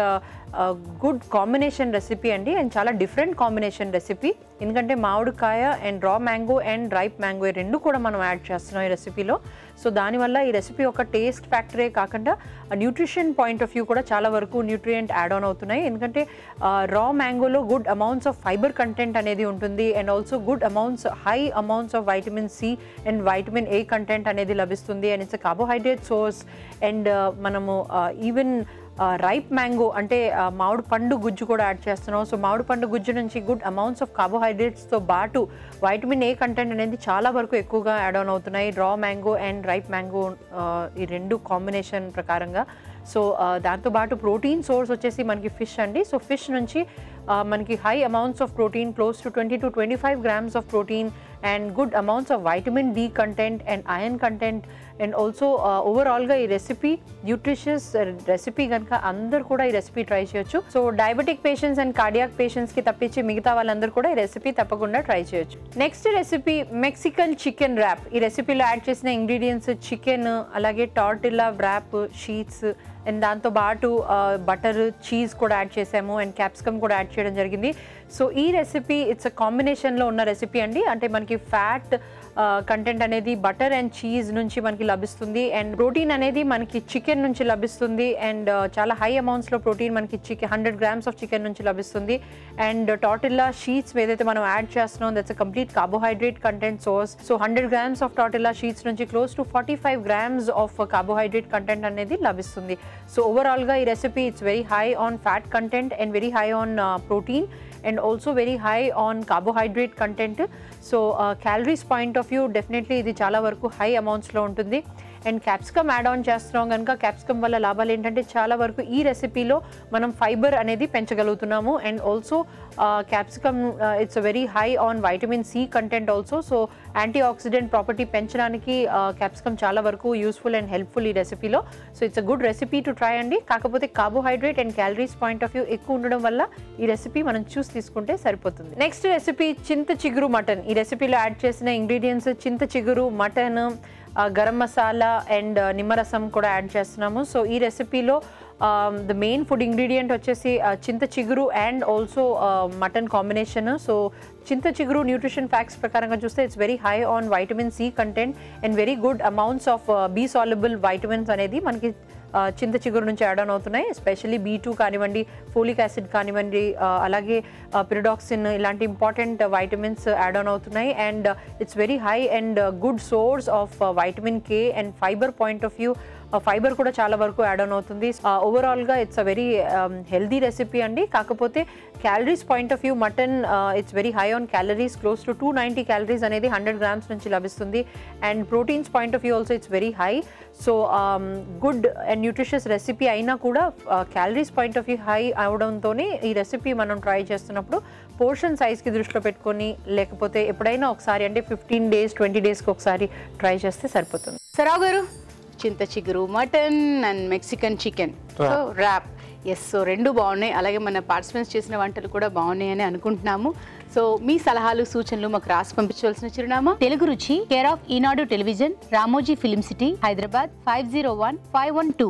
good combination recipe అండి అండ్ చాలా డిఫరెంట్ కాంబినేషన్ రెసిపీ ఎందుకంటే మామిడికాయ and raw mango and ripe mango ఈ రెండు కూడా మనం యాడ్ చేస్తున్నాం ఈ రెసిపీలో సో దానివల్ల ఈ రెసిపీ ఒక టేస్ట్ ఫ్యాక్టరే కాకుండా న్యూట్రిషన్ పాయింట్ ఆఫ్ వ్యూ కూడా చాలా వరకు న్యూట్రియంట్ యాడ్ ఆన్ అవుతున్నాయి ఎందుకంటే రా మ్యాంగోలో good amounts of fibre content అనేది ఉంటుంది and also good amounts high amounts of vitamin C and vitamin A content అనేది లభిస్తుంది and it's carbohydrate source and మనము ఈవెన్ రైప్ మ్యాంగో అంటే ఆ, మామిడి పండు గుజ్జు కూడా యాడ్ చేస్తున్నాం సో మామిడి పండు గుజ్జు నుంచి గుడ్ అమౌంట్స్ ఆఫ్ కార్బోహైడ్రేట్స్తో పాటు వైటమిన్ ఏ కంటెంట్ అనేది చాలా వరకు ఎక్కువగా యాడ్ ఆన్ అవుతున్నాయి raw mango and ripe mango ఈ రెండు కాంబినేషన్ ప్రకారంగా సో దాంతోపాటు ప్రోటీన్ సోర్స్ వచ్చేసి మనకి ఫిష్ అండి సో ఫిష్ నుంచి ఆ, మనకి high amounts of protein close to twenty to twenty five grams of protein and good amounts of vitamin D content and iron content and also ఓవరాల్గా ఈ రెసిపీ న్యూట్రిషియస్ రెసిపీ కనుక అందరు కూడా ఈ రెసిపీ ట్రై చేయొచ్చు so diabetic patients and cardiac పేషెంట్స్కి తప్పించి మిగతా వాళ్ళందరూ కూడా ఈ రెసిపీ తప్పకుండా ట్రై చేయొచ్చు next recipe Mexican chicken wrap ఈ రెసిపీలో యాడ్ చేసిన ఇంగ్రీడియంట్స్ చికెన్ అలాగే టార్టిల్లా ర్యాప్ షీట్స్ అండ్ దాంతో పాటు బటర్ చీజ్ కూడా యాడ్ చేసాము అండ్ క్యాప్సికమ్ కూడా యాడ్ చేయడం జరిగింది సో ఈ రెసిపీ ఇట్స్ కాంబినేషన్లో ఉన్న రెసిపీ అండి అంటే మనకి ఫ్యాట్ కంటెంట్ అనేది బటర్ అండ్ చీజ్ నుంచి మనకి లభిస్తుంది అండ్ ప్రోటీన్ అనేది మనకి చికెన్ నుంచి లభిస్తుంది అండ్ చాలా హై అమౌంట్స్లో ప్రోటీన్ మనకి chicken hundred grams of chicken నుంచి లభిస్తుంది అండ్ టాటిల్లా షీట్స్ ఏదైతే మనం యాడ్ చేస్తున్నాం that's complete carbohydrate content source so hundred grams of tortilla sheets నుంచి close to forty five grams of carbohydrate content అనేది లభిస్తుంది సో ఓవరాల్గా ఈ recipe it's very high on fat content and very high on protein and also very high on carbohydrate content so calories point of view definitely ఇది చాలా వరకు హై అమౌంట్స్లో ఉంటుంది అండ్ క్యాప్సికమ్ యాడ్ ఆన్ చేస్తున్నాం కనుక క్యాప్సికమ్ వల్ల లాభాలు ఏంటంటే చాలా వరకు ఈ రెసిపీలో మనం ఫైబర్ అనేది పెంచగలుగుతున్నాము and also capsicum it's very high on vitamin C content also so antioxidant property పెంచడానికి క్యాప్సికమ్ చాలా వరకు యూస్ఫుల్ అండ్ హెల్ప్ఫుల్ ఈ రెసిపీలో so it's a good recipe to try అండి కాకపోతే carbohydrate and calories point of view ఎక్కువ ఉండడం వల్ల ఈ రెసిపీ మనం చూసి తీసుకుంటే సరిపోతుంది నెక్స్ట్ రెసిపీ చింత చిగురు మటన్ ఈ రెసిపీలో యాడ్ చేసిన ఇంగ్రీడియంట్స్ చింత చిగురు మటన్ గరం మసాలా అండ్ నిమ్మరసం కూడా యాడ్ చేస్తున్నాము సో ఈ రెసిపీలో ద మెయిన్ ఫుడ్ ఇంగ్రీడియంట్ వచ్చేసి uh, చింత చిగురు and also mutton combination so చింత చిగురు న్యూట్రిషన్ ఫ్యాక్ట్స్ ప్రకారంగా చూస్తే it's very high on vitamin C content and very good amounts of B soluble vitamins అనేది మనకి ఆ, చింత చిగురు నుంచి యాడ్ ఆన్ అవుతున్నాయి ఎస్పెషల్లీ బీ టూ కానివ్వండి ఫోలిక్ యాసిడ్ కానివ్వండి ఆ, అలాగే పిరిడాక్సిన్ ఇలాంటి ఇంపార్టెంట్ వైటమిన్స్ యాడ్ ఆన్ అవుతున్నాయి and it's very high and good source of vitamin K and fibre point of view fibre కూడా చాలా వరకు యాడ్ ఆన్ అవుతుంది ఓవరాల్గా it's a very healthy recipe అండి కాకపోతే calories point of view mutton it's very high on calories close to two ninety calories అనేది హండ్రెడ్ గ్రామ్స్ నుంచి లభిస్తుంది and proteins point of view also it's very high so good and nutritious recipe అయినా కూడా calories point of view high అవడంతోనే ఈ రెసిపీ మనం ట్రై చేస్తున్నప్పుడు పోర్షన్ సైజ్కి దృష్టిలో పెట్టుకొని లేకపోతే ఎప్పుడైనా ఒకసారి అంటే ఫిఫ్టీన్ డేస్ ట్వంటీ డేస్కి ఒకసారి ట్రై చేస్తే సరిపోతుంది సరావు గారు చింత చిగురు mutton and Mexican chicken so wrap yes so రెండు బాగున్నాయి అలాగే మన పార్టిసిపెంట్స్ చేసిన వంటలు కూడా బాగున్నాయని అనుకుంటున్నాము సో మీ సలహాలు సూచనలు మాకు రాసి పంపించవలసిన చిరునామా Telugu Ruchi care of Eenadu television Ramoji film city Hyderabad five zero one five one two